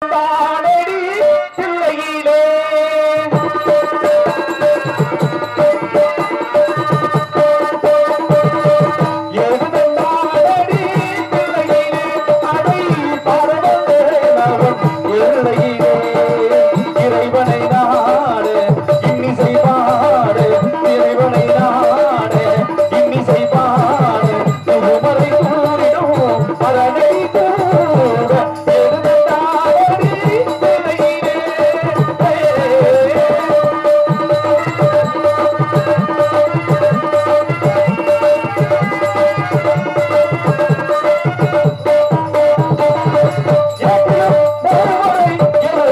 தானடி சில்லையிலே எழுதந்தானடி சில்லையிலே அதை பாடவந்தேனவன் எல்லையிலே இறைவனை நாடு இன்னிசை பாடு இறைவனை நாடு இன்னிசை பாடு முகமறை கூறிடும் பரனை கூட எழுதந்தானடி சில்லையிலே ஒருவரை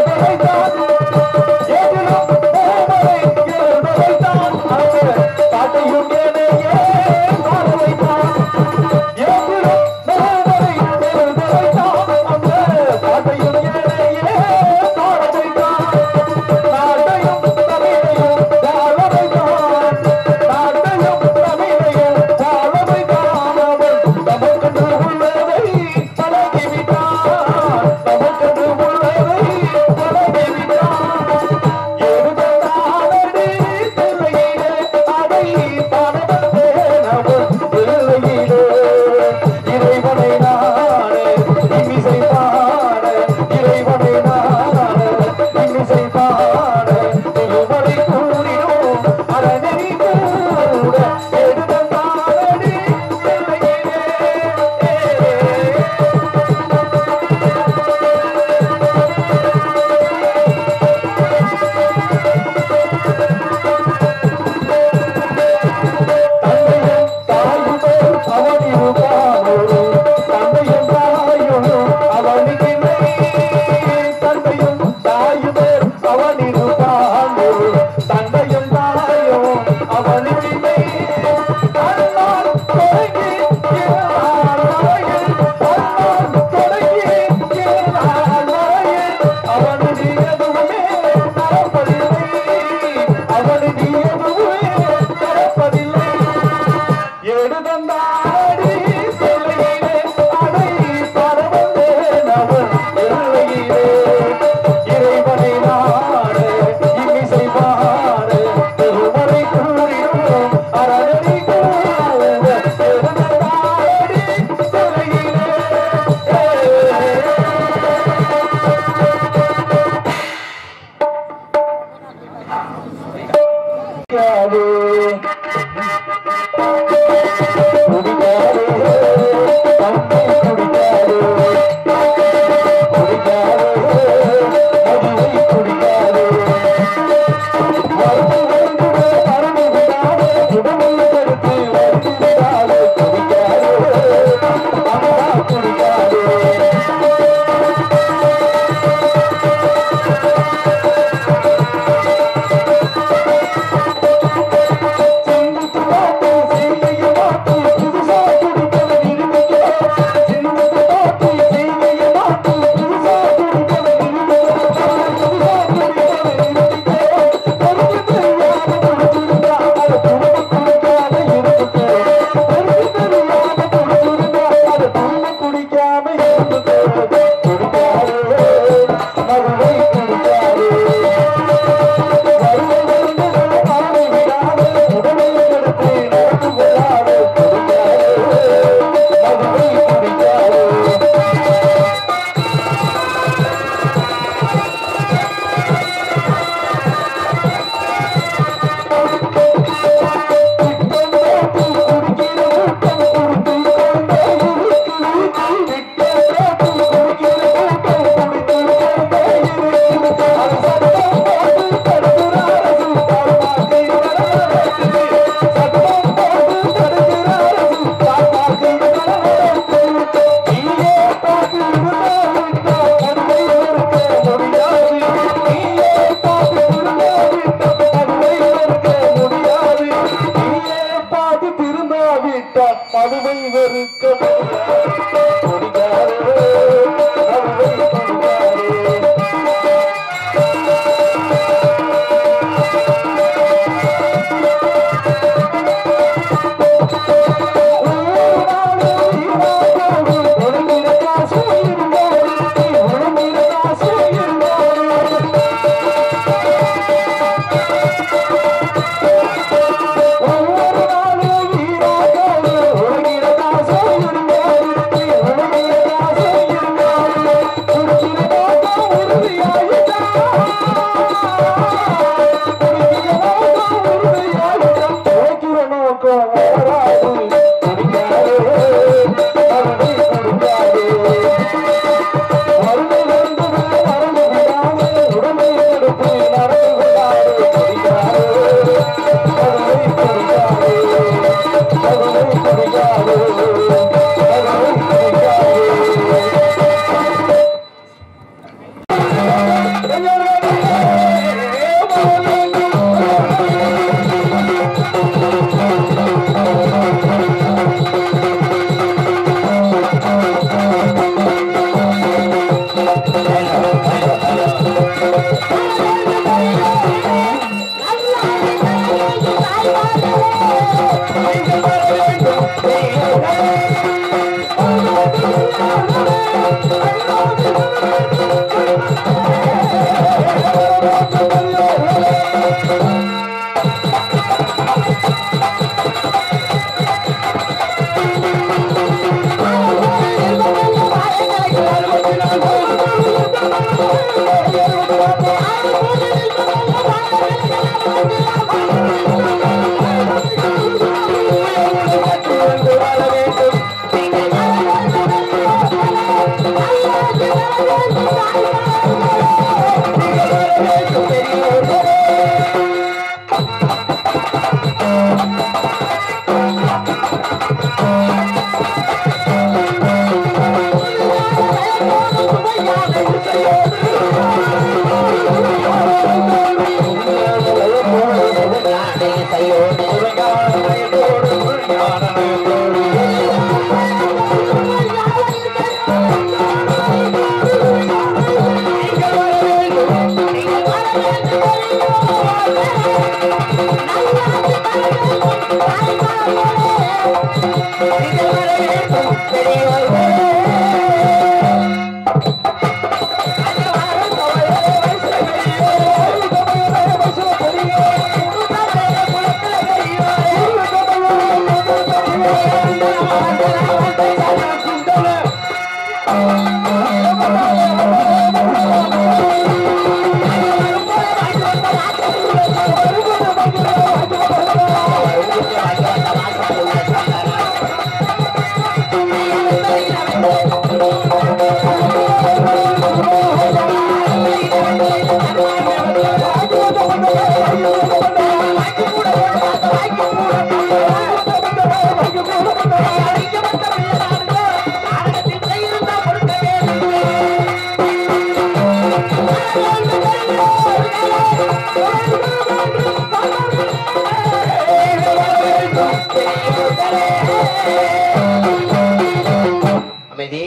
அமைதி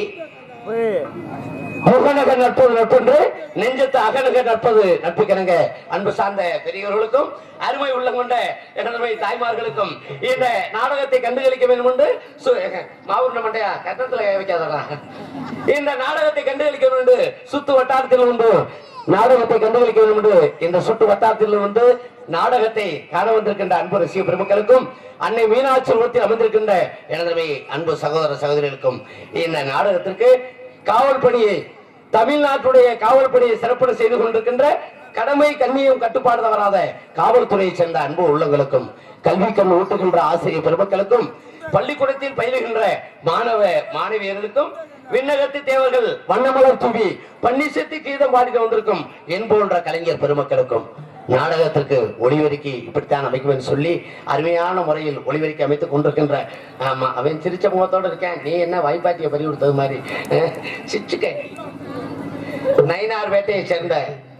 முகநக நட்பது நட்பென்று நெஞ்சத்து அகநக நட்பது நட்புக்கணங்க அன்பு சார்ந்த பெரியவர்களுக்கும் அருமை உள்ளம் கொண்ட எனதருமை தாய்மார்களுக்கும் இந்த நாடகத்தை கண்டுகளிக்க வேண்டும் என்று சு- மாவூர்ல மண்டையா கட்டத்துல வைக்காதடா இந்த நாடகத்தை கண்டுகளிக்க வேண்டும் என்று சுத்து வட்டாரத்தில் உண்டு நாடகத்தை கண்டுகளிக்க வேண்டும் என்று இந்த சுட்டு வட்டாரத்தில் வந்து நாடகத்தை காண வந்திருக்கின்ற அன்பு ரசிக பெருமக்களுக்கும் அன்னை மீனாட்சி உலகத்தில் அமர்ந்திருக்கின்ற எனதருமை அன்பு சகோதர சகோதரிகளுக்கும் இந்த நாடகத்திற்கு காவல் பணியை தமிழ்நாட்டுடைய காவல் பணியை சிறப்பட செய்து கொண்டிருக்கின்ற கடமை கண்ணியம் கட்டுப்பாடு தவறாத காவல்துறையை சேர்ந்த அன்பு உள்ளங்களுக்கும் கல்வி கண் ஊட்டுகின்ற ஆசிரியர் பெருமக்களுக்கும் பள்ளிக்கூடத்தில் பயிலுகின்ற மாணவ மாணவியர்களுக்கும் விண்ணகத்து தேவர்கள் வண்ணமலர் தூவி பன்னிசத்து கீதம் பாடிட்டு வந்திருக்கும் என் போன்ற கலைஞர் பெருமக்களுக்கும் நாடகத்திற்கு ஒளிவெருக்கி இப்படித்தான் அமைக்கும் சொல்லி அருமையான முறையில் ஒளிவெருக்கி அமைத்துக் கொண்டிருக்கின்ற ஆமா அவன் சிரிச்ச முகத்தோட இருக்கேன் நீ என்ன வாய்ப்பாட்டிய பறி கொடுத்தது மாதிரி அஹ், சிரிச்சுக்க நயினார் வேட்டையை சேர்ந்த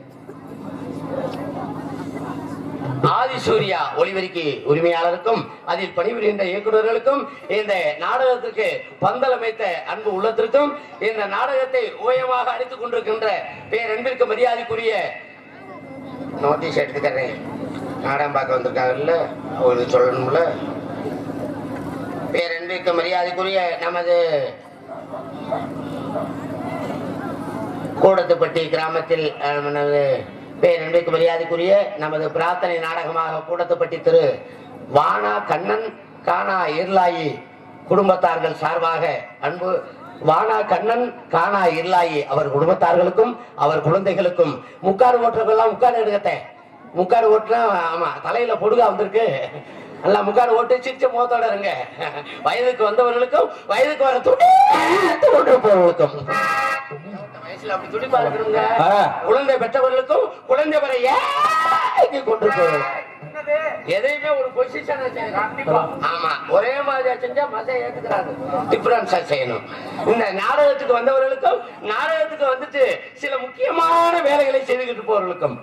ஆதிசூர்யா ஒளிவெருக்கி உரிமையாளருக்கும் அதில் பணிபுரிகின்ற இயக்குநர்களுக்கும் இந்த நாடகத்திற்கு பந்தல் அமைத்த அன்பு உள்ளத்திற்கும் இந்த நாடகத்தை ஓயமாக அடித்துக் கொண்டிருக்கின்ற பேரன்பிற்கு மரியாதைக்குரிய நோட்டீஸ் எடுத்துக்கிறேன் நாடகம் பார்க்க வந்திருக்காங்கல்ல அவங்களுக்கு சொல்லணும்ல பேரன்பிற்கு மரியாதைக்குரிய நமது கூடத்துப்பட்டி கிராமத்தில் அஹ், நமது பேரன்பிற்கு மரியாதைக்குரிய நமது பிரார்த்தனை நாடகமாக கூடத்துப்பட்டி திரு வானா கண்ணன் கானா இருளாயி குடும்பத்தார்கள் சார்பாக அன்பு வானா கண்ணன் கானா இருளாயி அவர் குடும்பத்தார்களுக்கும் அவர் குழந்தைகளுக்கும் முக்காடு ஓட்டுறவெல்லாம் முக்காடு எடுக்கத்தேன் முக்காடு ஓட்டுனா ஆமா தலையில பொடுகா வந்திருக்கு நல்லா முக்காடு ஓட்டு சிரிச்ச முகத்தோட இருங்க வயதுக்கு வந்தவர்களுக்கும் வயதுக்கு வர துடி கொண்டு போவர்களுக்கும் இந்த வயசுல அப்படி துடிப்பா இருக்கணுங்க குழந்தை பெற்றவர்களுக்கும் குழந்தை வர ஏங்கி கொண்டு போவது எதையுமே ஒரு பொசிஷன் ஆமா ஒரே மாதிரி செஞ்சா மத ஏத்துக்கிறாங்க டிஃபரன்ஸா செய்யணும் இந்த நாடகத்துக்கு வந்தவர்களுக்கும் நாடகத்துக்கு வந்துட்டு சில முக்கியமான வேலைகளை செய்துகிட்டு போறவர்களுக்கும்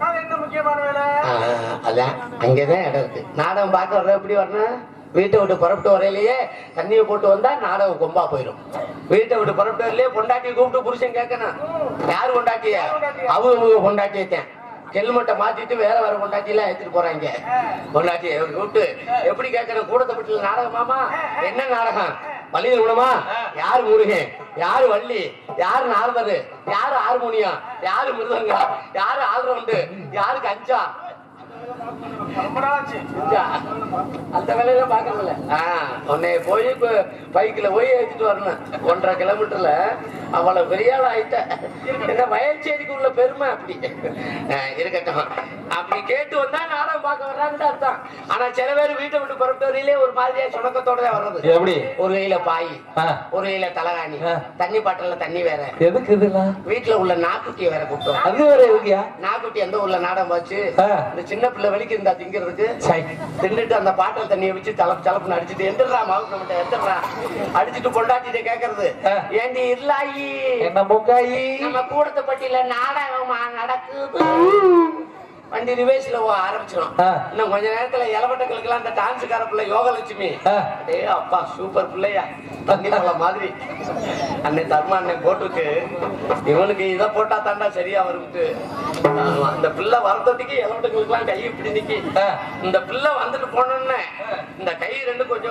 ஆஹ், அதான் அங்கதான் இடம் இருக்கு நாடகம் பார்க்க வர்ற எப்படி வரணும் வீட்டை விட்டு புறப்பட்டு வரையிலேயே தண்ணியை போட்டு வந்தா நாடகம் கொம்பா போயிடும் வீட்டை விட்டு புறப்பட்டு வரலையே பொண்டாட்டியை கூப்பிட்டு புருஷன் கேட்கணும் யாரு பொண்டாட்டிய அவங்க பொண்டாட்டியத்தேன் ஹெல்மெட்டை மாத்திட்டு வேற வேற பொண்டாட்டி எல்லாம் எடுத்துட்டு போறாங்க பொண்டாட்டிய கூப்பிட்டு எப்படி கேட்கணும் கூடத்தை பட்டியல நாடகமாமா என்ன நாடகம் வள்ளி குணமா யாரு முருகன் யாரு வள்ளி யாரு நாரதரு யாரு ஹார்மோனியம் யாரு மிருதங்க யாரு ஆல்ரவுண்டு யாருக்கு அஞ்சா இந்தா, அந்த வேலையில பாக்கல உன்னை போய் பைக்கில் போய் ஏற்றிட்டு வரணும் ஒன்றரை கிலோமீட்டர்ல அவ்வளவு பெரிய ஆள் ஆயிட்ட என்ன வயல்சேரிக்கு உள்ள பெருமை அப்படி ஆஹ், இருக்கட்டும் அப்படி கேட்டு வந்தா நாடகம் பார்க்க வர்றாங்கன்னு அர்த்தம் ஆனா சில பேர் வீட்டை விட்டு புறப்பட்டு வரையிலே ஒரு மாதிரியா சுணக்கத்தோட தான் வர்றது எப்படி ஒரு கையில பாய் ஆ. ஒரு கையில தலகாணி ஆ. தண்ணி பாட்டில தண்ணி வேற எதுக்கு இதெல்லாம் வீட்டுல உள்ள நாக்குட்டியை வேற கூப்பிட்டோம் அது வேற எதுக்குயா நாக்குட்டி எந்த ஊர்ல நாடகம் பாச்சு ஆ. இந்த சின்ன பிள்ளை வலிக்கு இருந்தா திங்கிறதுக்கு சை. தின்னுட்டு அந்த பாட்டில் தண்ணியை வச்சு தலப்பு தலப்புன்னு அடிச்சுட்டு எந்திரா மாவுக்கு நம்மகிட்ட எந்திரா அடிச்சுட்டு பொண்டாட்டிட்ட கேக்குறது ஆ. ஏண்டி இல்லாயி என்ன முக்காயி நம்ம கூடத்து பட்டியில நாடகமா நடக்குது வண்டி ரிவேஸ்ல ஆரம்பிச்சிடும் ஆ. இன்னும் கொஞ்ச நேரத்துல இளவட்டங்களுக்கெல்லாம் அந்த டான்ஸுக்கார பிள்ளை யோகலட்சுமி ஆ. டேய் அப்பா சூப்பர் பிள்ளையா தண்ணி பழம் மாதிரி அன்னை தர்மா அண்ணன் போட்டுருக்கு இவனுக்கு இதை போட்டா தாண்டா சரியா வரும்ட்டு ஆமா, அந்த பிள்ளை வரத்தொட்டிக்கு இளவட்டங்களுக்கு எல்லாம் கை இப்படி நிக்கி ஆ. இந்த பிள்ளை வந்துட்டு போனோன்னே இந்த கை ரெண்டு கொஞ்சம்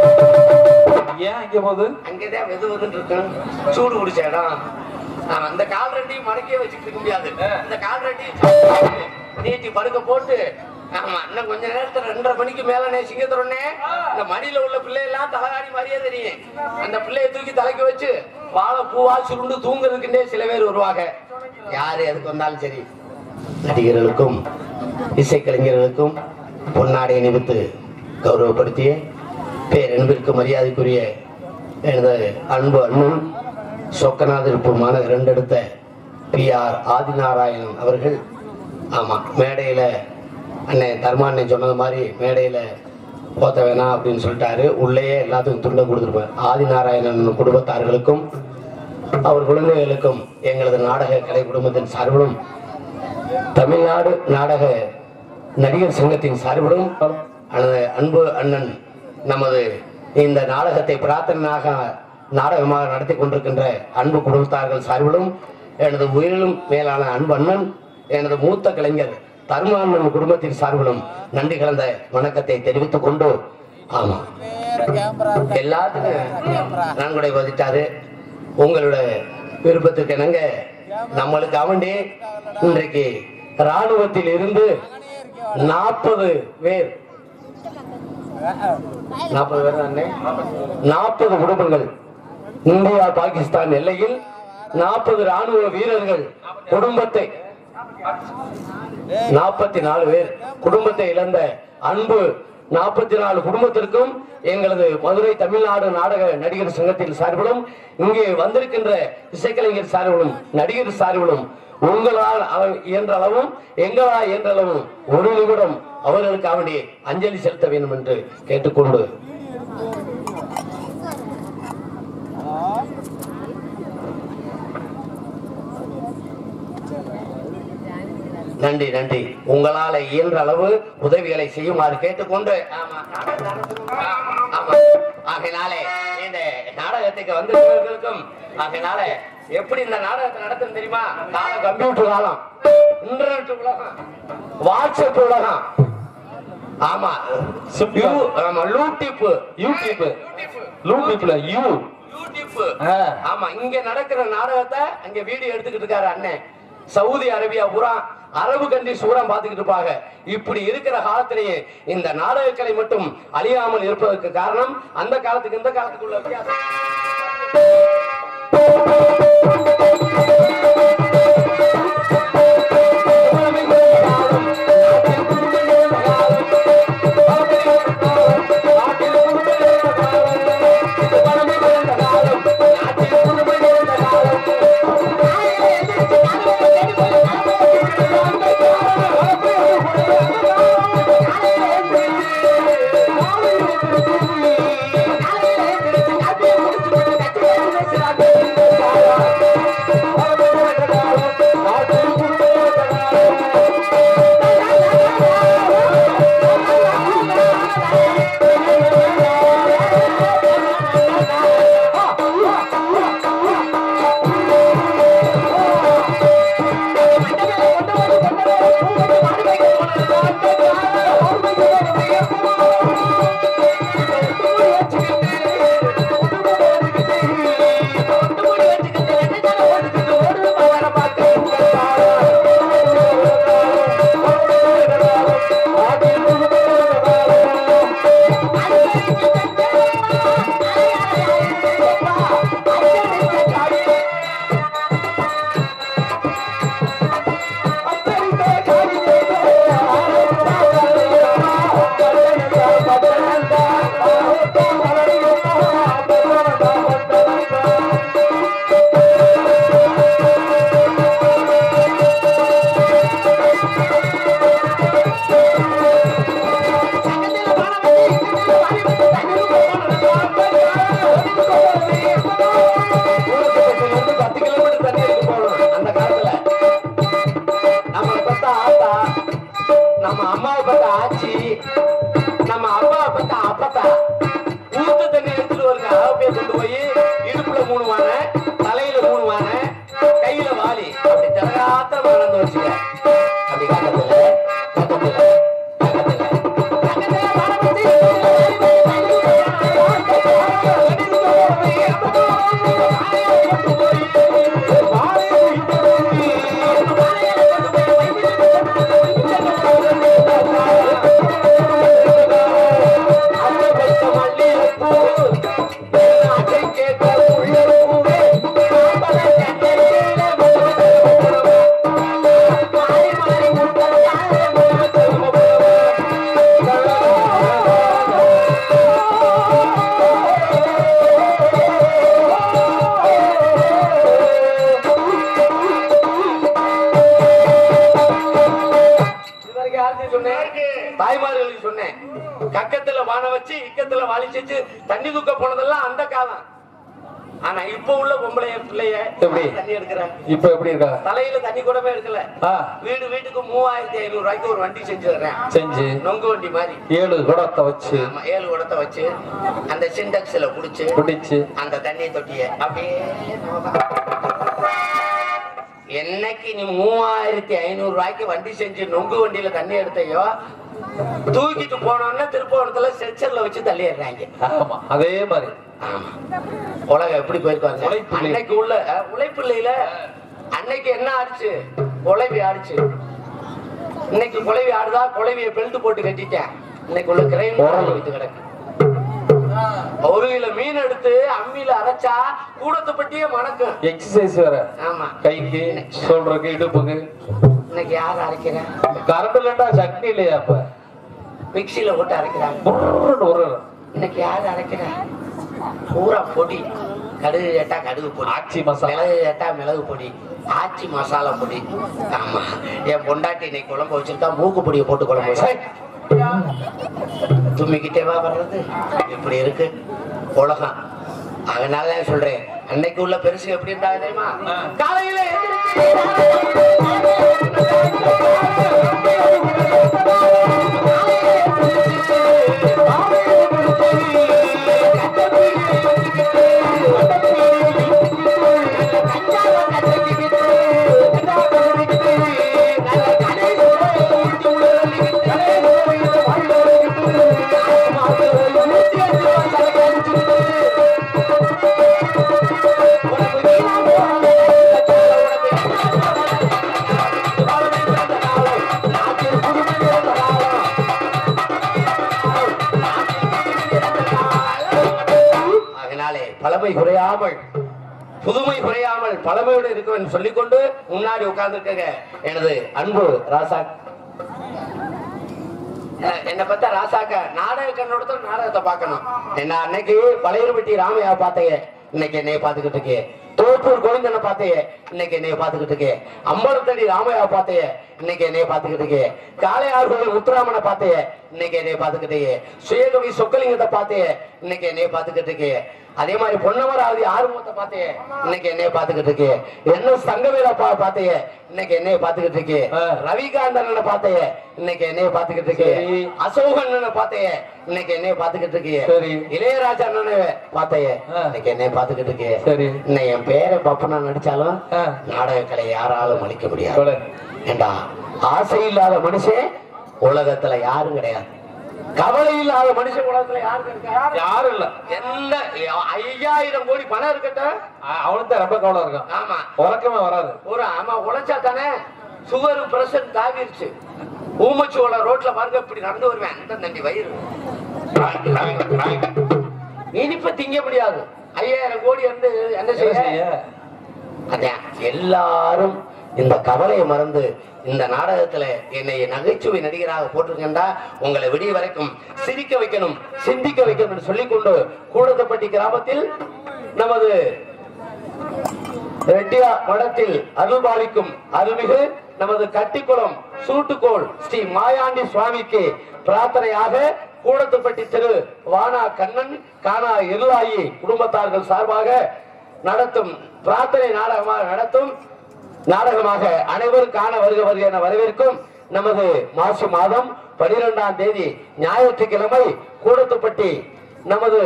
ஏன் இங்க போகுது அங்கேதான் வெது வெதுன்னு இருக்கும் சூடு குடிச்ச இடம் ஆமா, இந்த கால் ரெண்டையும் மடக்கியே வச்சுட்டு இருக்க முடியாது இந்த கால் ரெண்டையும் நீட்டி படுக்க போட்டு ஆமா இன்னும் கொஞ்ச நேரத்துல ரெண்டரை மணிக்கு மேல சிங்கத்துறனே இந்த மடியில உள்ள பிள்ளை எல்லாம் தலகாணி மாதிரியே தெரியும் அந்த பிள்ளைய தூக்கி தலைக்கு வச்சு வாழை பூவா சுருண்டு தூங்குறதுக்குன்னே சில பேர் வருவாங்க யாரு எதுக்கு வந்தாலும் சரி நடிகர்களுக்கும் இசைக்கலைஞர்களுக்கும் பொன்னாடை அணிவித்து கௌரவப்படுத்திய பேரன்பிற்கு மரியாதைக்குரிய எனது அன்பு அண்ணன் சொக்கநாதிருப்பு மாநகர் ரெண்டெடுத்த பி ஆர் ஆதிநாராயணன் அவர்கள் ஆமா மேடையில அண்ணன் தர்மாண்ணன் சொன்னது மாதிரி மேடையில போத்த வேணாம் அப்படின்னு சொல்லிட்டாரு உள்ளேயே எல்லாத்துக்கும் துண்டை கொடுத்துருப்பேன் ஆதிநாராயணன் குடும்பத்தார்களுக்கும் அவர் குழந்தைகளுக்கும் எங்களது நாடக கலை குடும்பத்தின் சார்பிலும் தமிழ்நாடு நாடக நடிகர் சங்கத்தின் சார்பிலும் எனது அன்பு அண்ணன் நமது இந்த நாடகத்தை பிரார்த்தனையாக நாடகமாக நடத்தி கொண்டிருக்கின்ற அன்பு குடும்பத்தார்கள் சார்பிலும் எனது உயிரிலும் மேலான அன்பு அண்ணன் எனது மூத்த கலைஞர் தர்மானன் குடும்பத்தின் சார்பிலும் நன்றி கலந்த வணக்கத்தை தெரிவித்துக் கொண்டு ஆமா எல்லாத்துக்கும் நன்கொடை பதிட்டாரு உங்களோட விருப்பத்துக்கு என்னங்க நம்மளுக்கு அவண்டி இன்றைக்கு ராணுவத்தில் இருந்து நாற்பது பேர் நாற்பது பேர் தானே நாற்பது குடும்பங்கள் இந்தியா பாகிஸ்தான் எல்லையில் நாற்பது ராணுவ வீரர்கள் குடும்பத்தை நாற்பத்தி நாலு பேர் குடும்பத்தை இழந்த அன்பு நாற்பத்தி நாலு குடும்பத்திற்கும் எங்களது மதுரை தமிழ்நாடு நாடக நடிகர் சங்கத்தின் சார்பிலும் இங்கே வந்திருக்கின்ற இசைக்கலைஞர் சார்பிலும் நடிகர் சார்பிலும் உங்களால் அவ- இயன்ற அளவும் எங்களால் இயன்ற அளவும் ஒரு நிமிடம் அவர்களுக்கு அவனுடைய அஞ்சலி செலுத்த வேண்டும் என்று கேட்டுக்கொண்டு நன்றி நன்றி உங்களால இயன்ற அளவு உதவிகளை செய்யுமாறு கேட்டுக்கொண்டு ஆமா, ஆமா. ஆகையினாலே இந்த நாடகத்துக்கு வந்திருக்கிறவர்களுக்கும் ஆகையினால எப்படி இந்த நாடகத்தை நடத்தும் தெரியுமா காலம் கம்ப்யூட்டர் காலம் இன்டர்நெட் உலகம் வாட்ஸ்அப் உலகம் ஆமா யூ- ஆமா யூடியூப் யூடியூப் யூடியூப்ல யூ யூடியூப் ஆ. ஆமா இங்க நடக்கிற நாடகத்தை அங்க வீடியோ எடுத்துக்கிட்டு இருக்காரு அண்ணன் சவுதி அரேபியா பூரா அரபு கண்ட்ரிஸ் பூரா பாத்துக்கிட்டு இருப்பாங்க இப்படி இருக்கிற காலத்திலேயே இந்த நாடகக்கலை மட்டும் அழியாமல் இருப்பதற்கு காரணம் அந்த காலத்துக்கு இந்த காலத்துக்குள்ள வித்தியாசம் Thank you. திலகாத்திரமா நடந்து வச்சுக்க அப்படி கட்டத்துல கட்டத்துல கட்டத்துல அந்த வைத்த மல்லிகைப்பூ, அதை கேட்ட முல்லைப்பூவே, மாம்பழ கண்ணிலே முத்தமிழ் மாறி மாறி இதுவரைக்கும் யாருக்கு சொன்னேன் தாய்மார்களுக்கு சொன்னேன் கக்கத்துல வான வச்சு இக்கத்துல வாலிச்சு தண்ணி தூக்க போனதெல்லாம் அந்த காலம் ஆனா இப்ப உள்ள பொம்பளைய பிள்ளைய எப்படி? தண்ணி எடுக்கிறேன் இப்ப எப்படி இருக்கா தலையில தண்ணி கூடவே எடுக்கல ஆ, வீடு வீட்டுக்கு மூவாயிரத்தி ஐநூறு ரூபாய்க்கு ஒரு வண்டி செஞ்சு தர்றேன் செஞ்சு நொங்கு வண்டி மாதிரி ஏழு குடத்தை வச்சு ஆமா, ஏழு குடத்தை வச்சு அந்த சிண்டெக்ஸ்ல குடிச்சு பிடிச்சு அந்த தண்ணி தொட்டிய அப்படியே நோக்கம். என்னைக்கு நீ மூவாயிரத்தி ஐநூறு ரூபாய்க்கு வண்டி செஞ்சு நொங்கு வண்டியில தண்ணி எடுத்தையோ தூக்கிட்டு போனோம்னா திருப்பவனத்துல செச்சர்ல வச்சு தள்ளிடுறாங்க ஆமா அதே மாதிரி ஆமா உலகம் எப்படி போயிருக்காங்க உழைப்பில்லை. அன்னைக்கு உள்ள அஹ், உழைப்பில்லையில அன்னைக்கு என்ன ஆடுச்சு குலைவி ஆடுச்சு இன்னைக்கு குலைவி ஆடுதா குலைவிய பெல்ட் போட்டு கட்டிட்டேன் இன்னைக்கு உள்ள கிரைம் உரல். வைத்து கிடக்கு ஒரு கிலோ மீன் எடுத்து அம்மியில அரைச்சா கூடத்தை பட்டியே மணக்கும் எக்ஸசைஸ் வேற ஆமா கைக்கு சொல்றதுக்கு இடுப்புக்கு இன்னைக்கு யார் அரைக்கிறா கரண்ட் இல்லண்டா சட்னி இல்லையா அப்ப மிக்சியில போட்டு அரைக்கிறாங்க புர்ருன்னு ஒரு இன்னைக்கு யார் அரைக்கிறா பூரா பொடி கடுகு கேட்டா கடுகு பொடி ஆச்சி மசாலா. மிளகு கேட்டா மிளகு பொடி ஆச்சி மசாலா பொடி ஆமா என் பொண்டாட்டி இன்னைக்கு குழம்பு வச்சிருக்கா மூக்கு பொடியை போட்டு குழம்பு வச்சா. தும்மிக்கிட்டேவா வர்றது இப்படி இருக்கு உலகம் அதனால தான் சொல்றேன் அன்னைக்கு உள்ள பெருசு எப்படி இருந்தாங்க தெரியுமா ஆ. காலையில அதனாலே பழமை குறையாமல் புதுமை குறையாமல் பழமையோடு இருக்கும் என்று சொல்லிக்கொண்டு முன்னாடி உட்கார்ந்துருக்க எனது அன்பு ராசா என்ன- என்னை பார்த்தா ராசாக்க நாடக கண்ணோட நாடகத்தை பார்க்கணும் என்ன அன்னைக்கு பழையர்பட்டி ராமையா பார்த்தேன் இன்னைக்கு என்னைய பாத்துக்கிட்டு இருக்கே தோப்பூர் கோவிந்தனை பார்த்தே இன்னைக்கு என்னைய பாத்துக்கிட்டு இருக்கே அம்பலத்தடி ராமையா பார்த்தே இன்னைக்கு என்னைய பாத்துக்கிட்டு இருக்கே காளையார் கோவில் முத்துராமனை பார்த்தே இன்னைக்கு என்னைய பாத்துக்கிட்டு இருக்கே சுயகவி சொக்கலிங்கத்தை பார்த்தே இன்னைக்கு என்னைய பாத்துக்கிட்டு இருக்கே அதே மாதிரி பொன்னமராவதி ஆறுமுகத்தை பார்த்தே இன்னைக்கு என்னைய பாத்துக்கிட்டு இருக்கே என்ன சங்கவேல பா பார்த்தே இன்னைக்கு என்னைய பாத்துக்கிட்டு இருக்கே ஆ. ரவிகாந்தனை பார்த்தே இன்னைக்கு என்னைய பாத்துக்கிட்டு இருக்கே சரி. அசோகண்ணனை பார்த்தே இன்னைக்கு என்னைய பாத்துக்கிட்டு இருக்கே சரி. இளையராஜா அண்ணனை பார்த்தே ஆ. இன்னைக்கு என்னைய பாத்துக்கிட்டு இருக்கே சரி. இன்னும் என் பேரை பப்பனா நடிச்சாலும் ஆ. நாடக கலை யாராலும் அழிக்க முடியாது சொல்லு. ஏண்டா ஆசை இல்லாத மனுஷன் உலகத்துல யாரும் கிடையாது கவலை இல்லாத மனுஷன் உலகத்துல யாரும் கிடையாது யாரும் இல்ல என்ன ஐயாயிரம் கோடி பணம் இருக்கட்டும் அ- அவனுக்கு தான் ரொம்ப கவலை இருக்கான் ஆமா உறக்கமே வராது ஒரு ஆமா உழைச்சா தானே சுகர் பிரஷர் தாவிருச்சு ஊமச்சோள ரோட்ல பாருங்க இப்படி நடந்து வருவேன் அந்த தண்டி வயிறு இனிப்ப திங்க முடியாது ஐயாயிரம் கோடி வந்து என்ன என்ன செய்ய செய்ய அதான் எல்லாரும் இந்த கவலையை மறந்து இந்த நாடகத்துல என்னை நகைச்சுவை நடிகராக போட்டிருக்கேன்டா உங்களை விடிய வரைக்கும் சிரிக்க வைக்கணும் சிந்திக்க வைக்கணும் என்று சொல்லிக்கொண்டு கூடதப்பட்டி கிராமத்தில் நமது ரெட்டியா மடத்தில் அருள்பாலிக்கும் அருள்மிகு நமது கட்டிக்குளம் சூட்டுக்கோள் ஸ்ரீ மாயாண்டி சுவாமிக்கு பிரார்த்தனையாக கூடத்துப்பட்டி திரு வானா கண்ணன் கானா இருளாயி குடும்பத்தார்கள் சார்பாக நடத்தும் பிரார்த்தனை நாடகமாக நடத்தும் நாடகமாக அனைவரும் காண வருக வருக என வரவேற்கும் நமது மாசி மாதம் பனிரெண்டாம் தேதி ஞாயிற்றுக்கிழமை கூடத்துப்பட்டி நமது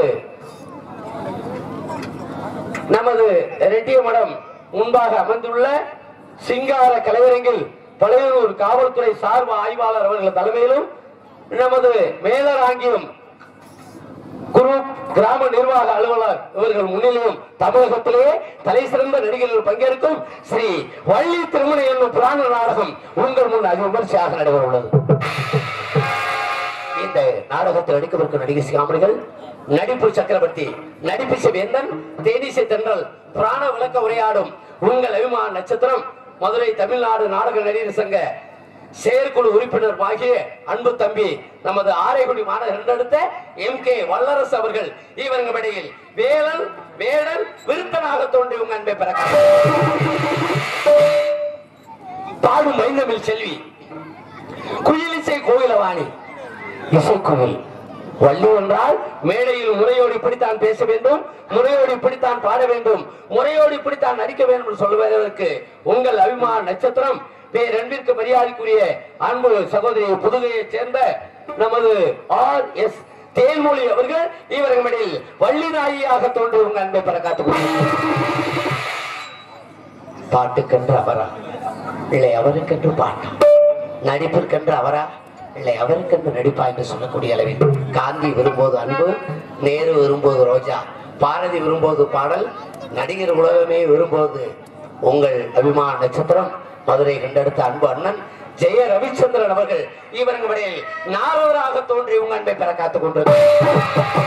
நமது ரெட்டிய மடம் முன்பாக அமைந்துள்ள சிங்கார கலைவரங்கில் பழையனூர் காவல்துறை சார்பு ஆய்வாளர் அவர்கள் தலைமையிலும் நமது மேலராங்கியம் குரூப் கிராம நிர்வாக அலுவலர் இவர்கள் முன்னிலையும் தமிழகத்திலேயே தலை சிறந்த நடிகர்கள் பங்கேற்கும் ஸ்ரீ வள்ளி திருமண என்னும் புராண நாடகம் உங்கள் முன் அதி விமர்சையாக நடைபெற உள்ளது இந்த நாடகத்தில் நடிக்கவிருக்கும் நடிகை சிகாமணிகள் நடிப்பு சக்கரவர்த்தி நடிப்பிசை வேந்தன் தேனிசை தென்றல் புராண விளக்க உரையாடும் உங்கள் அபிமான நட்சத்திரம் மதுரை தமிழ்நாடு நாடக நடிகர் சங்க செயற்குழு உறுப்பினர் ஆகிய அன்பு தம்பி நமது ஆரைக்குடி மாநகர் என்றெடுத்த எம் கே வல்லரசு அவர்கள் இவருங்க இடையில் வேலன் வேடன் விருத்தனாக தோன்றி உங்க அன்பை பெற பாடும் மைந்தமிழ் செல்வி குயிலிசை கோயிலவாணி இசைக்குயில் வள்ளி என்றால் மேடையில் முறையோடு இப்படித்தான் பேச வேண்டும் முறையோடு இப்படித்தான் பாட வேண்டும் முறையோடு இப்படித்தான் நடிக்க வேண்டும் என்று சொல்வதற்கு உங்கள் அபிமான நட்சத்திரம் பேரன்பிற்கு மரியாதைக்குரிய அன்பு சகோதரி புதுகையைச் சேர்ந்த நமது ஆர் எஸ் தேன்மொழி அவர்கள் இவர்களிடையில் வள்ளி நாயியாக தோன்றி உங்க அன்பை பெற காத்துக் பாட்டுக்கென்று அவரா இல்லை அவருக்கென்று பாட்டா நடிப்பிற்கென்று அவரா இல்லை அவருக்கென்று நடிப்பா என்று சொல்லக்கூடிய அளவில் காந்தி விரும்போது அன்பு நேரு விரும்போது ரோஜா பாரதி விரும்போது பாடல் நடிகர் உலகமே விரும்போது உங்கள் அபிமான நட்சத்திரம் மதுரை கண்டெடுத்த அன்பு அண்ணன் ஜெய ரவிச்சந்திரன் அவர்கள் இவர்களுடைய நாரதராக தோன்றி உங்க அன்பை பெற காத்துக் கொண்டிருக்கிறார்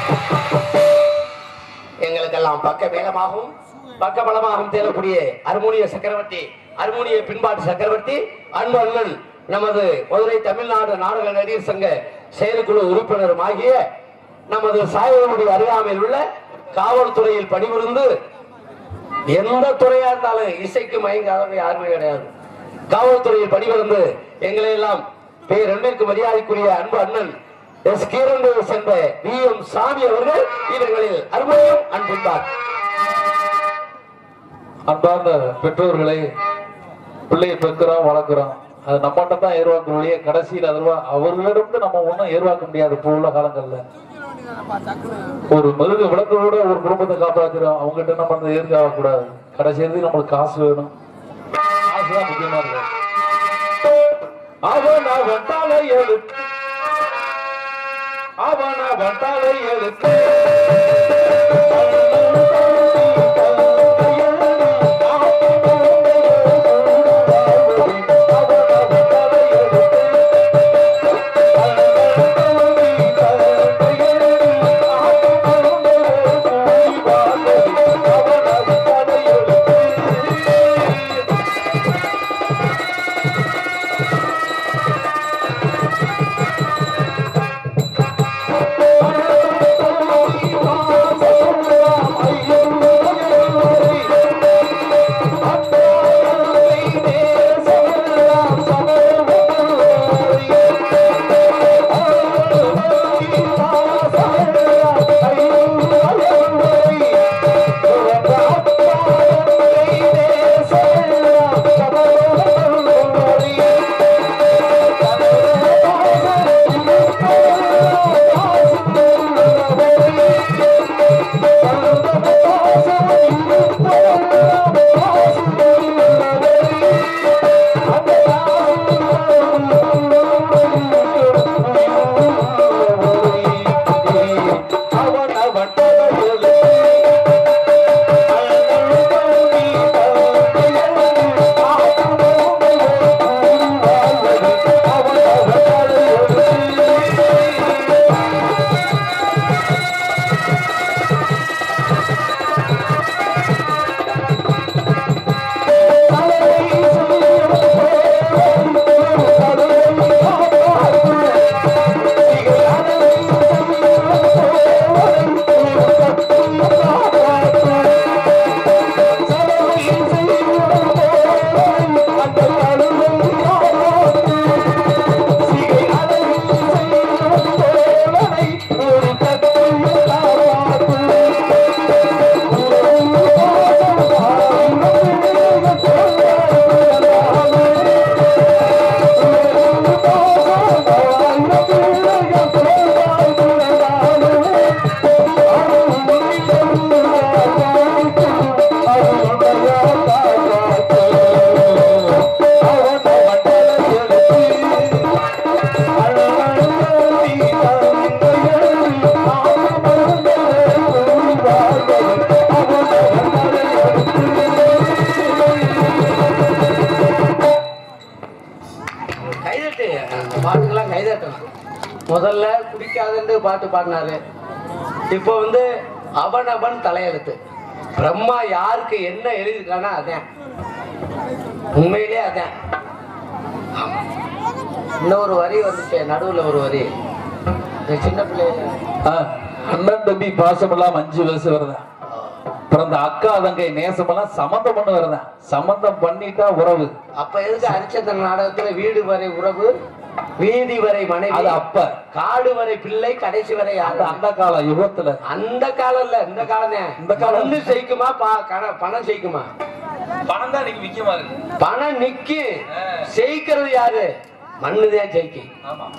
எங்களுக்கெல்லாம் பக்க மேலமாகவும் பக்க பலமாகவும் தேடக்கூடிய அருமோனிய சக்கரவர்த்தி அருமோனிய பின்பாட்டு சக்கரவர்த்தி அன்பு அண்ணன் நமது மதுரை தமிழ்நாடு நாடக நடிகர் சங்க செயற்குழு உறுப்பினரும் ஆகிய நமது சாயவனுடைய அருகாமையில் உள்ள காவல்துறையில் பணிபுரிந்து எந்த துறையா இருந்தாலும் இசைக்கு மயங்காதவங்க யாருமே கிடையாது காவல்துறையில் பணிபுரிந்து எங்களை எல்லாம் பேரன்பிற்கு மரியாதைக்குரிய அன்பு அண்ணன் எஸ் கீரண்டூரை சேர்ந்த வி எம் சாமி அவர்கள் இவர்களில் அருமையும் அன்பிப்பார் அன்பார்ந்த பெற்றோர்களை பிள்ளையை பெக்கிறோம் வளர்க்கிறோம் அது நம்மகிட்ட தான் ஏர்வாக்க வழியே கடைசியில் அதுவா அவர்களிடம் நம்ம ஒன்றும் ஏர்வாக்க முடியாது இப்போ உள்ள காலங்கள்ல ஒரு மிருக விளக்கோட ஒரு குடும்பத்தை காப்பாத்துறோம் அவங்ககிட்ட நம்ம அந்த ஏற்காக கூடாது கடைசி வரைக்கும் நம்மளுக்கு காசு வேணும் காசு தான் முக்கியமா இருக்கு அவன் அவன் தலை எழுத்து அவன் அவன் தலை எழுத்து ஐயோ ரைட்டு அந்த பாட்டுக்கெல்லாம் கைதட்டணும் முதல்ல குடிக்காதுன்னு பாட்டு பாடினாரு இப்போ வந்து அவன் அவன் தலையெழுத்து பிரம்மா யாருக்கு என்ன எழுதியிருக்கானா அதான் உண்மையிலே அதான் ஆமா. இன்னொரு வரி வந்துச்சு நடுவுல ஒரு வரி இந்த சின்ன பிள்ளைங்க ஆ, அண்ணன் தம்பி பாசமெல்லாம் அஞ்சு வயசு வருதேன் பிறந்த அக்கா தங்கை நேசமெல்லாம் சம்மந்தம் பண்ண வருதேன் சம்மந்தம் பண்ணிட்டா உறவு அப்ப எதுக்கு ஹரிச்சந்திரன் நாடகத்துல வீடு வரை உறவு வீதி வரை மனைவி அது அப்ப காடு வரை பிள்ளை கடைசி வரை அது யாரு அந்த கால யுகத்துல அந்த காலம் இல்ல இந்த காலம் தான் இந்த காலம். மண்ணு ஜெயிக்குமா பா- கண- பணம் ஜெயிக்குமா பணம் தான் இன்னைக்கு முக்கியமா இருக்கு பணம் நிக்கு ஜெயிக்கிறது யாரு மண்ணுதான் ஜெயிக்கும் ஆமா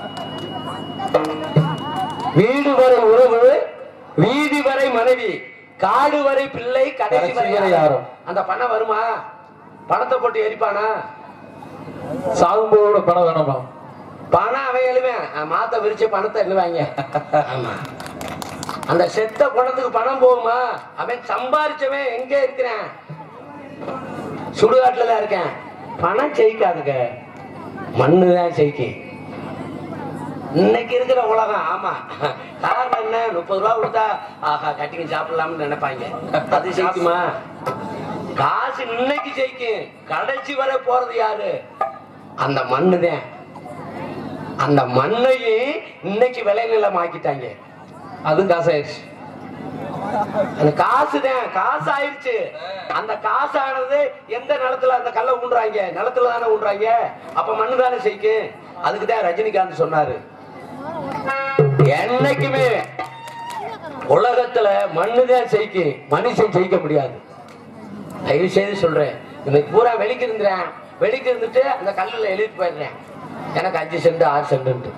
வீடு வரை உறவு வீதி வரை மனைவி காடு வரை பிள்ளை கடைசி கடைசி வரை வரை யாரு யாரும். அந்த பணம் வருமா பணத்தை போட்டு எரிப்பானா சாகும்போதோட பணம் வேணுமா பணம் அவன் எழுவேன் மாத்த விரிச்ச பணத்தை எழுவாங்க ஆமா அந்த செத்த பணத்துக்கு பணம் போகுமா அவன் சம்பாரிச்சவன் எங்க இருக்கிறான் சுடுகாட்டுல தான் இருக்கேன் பணம் ஜெயிக்காதுங்க மண்ணு தான் ஜெயிக்கும் இன்னைக்கு இருக்கிற உலகம் ஆமா காரணம் என்ன முப்பது ரூபா கொடுத்தா ஆஹா கட்டிங்க சாப்பிடலாம்னு நினைப்பாங்க அது ஜெயிக்குமா காசு இன்னைக்கு ஜெயிக்கும் கடைசி வரை போறது யாரு அந்த மண்ணுதான் அந்த மண்ணையும் இன்னைக்கு விளைநிலம் ஆக்கிட்டாங்க அதுவும் காசாயிருச்சு அந்த காசு தான் காசு ஆயிருச்சு அந்த காசு ஆனது எந்த நிலத்துல அந்த கல்லை ஊன்றாங்க நிலத்துல தானே ஊன்றாங்க அப்ப மண்ணு தானே செய்க்கும் அதுக்கு தான் ரஜினிகாந்த் சொன்னாரு என்னைக்குமே உலகத்துல மண்ணு தான் ஜெயிக்கும் மனுஷன் ஜெயிக்க முடியாது தயவு செய்து சொல்றேன் இன்னைக்கு பூரா வெளிக்கு இருந்துறேன் வெளிக்கு இருந்துட்டு அந்த கல்லுல எழுதிட்டு போயிடுறேன் எனக்கு அஞ்சு சென்ட் ஆறு சென்ட்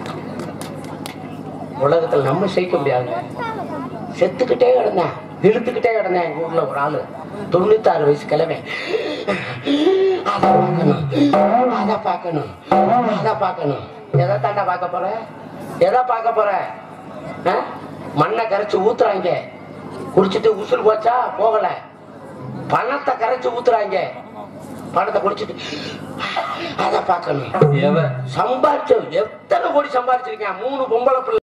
உலகத்துல நம்ம ஜெயிக்க முடியாது செத்துக்கிட்டே கிடந்தேன் இழுத்துக்கிட்டே கிடந்தேன் எங்க ஊர்ல ஒரு ஆளு தொண்ணூத்தாறு வயசு கிழமை அதை பார்க்கணும் அதை பார்க்கணும் அதை பார்க்கணும் எதை தாண்டா பார்க்க போற எதை பார்க்க போற ஆ? மண்ணை கரைச்சு ஊத்துறாங்க குடிச்சிட்டு உசுறு போச்சா போகல பணத்தை கரைச்சு ஊத்துறாங்க பணத்தை குடிச்சிட்டு அதை பார்க்கணும் எதை சம்பாரிச்சு எத்தனை கோடி சம்பாரிச்சிருக்கேன் மூணு பொம்பளை பிள்ளை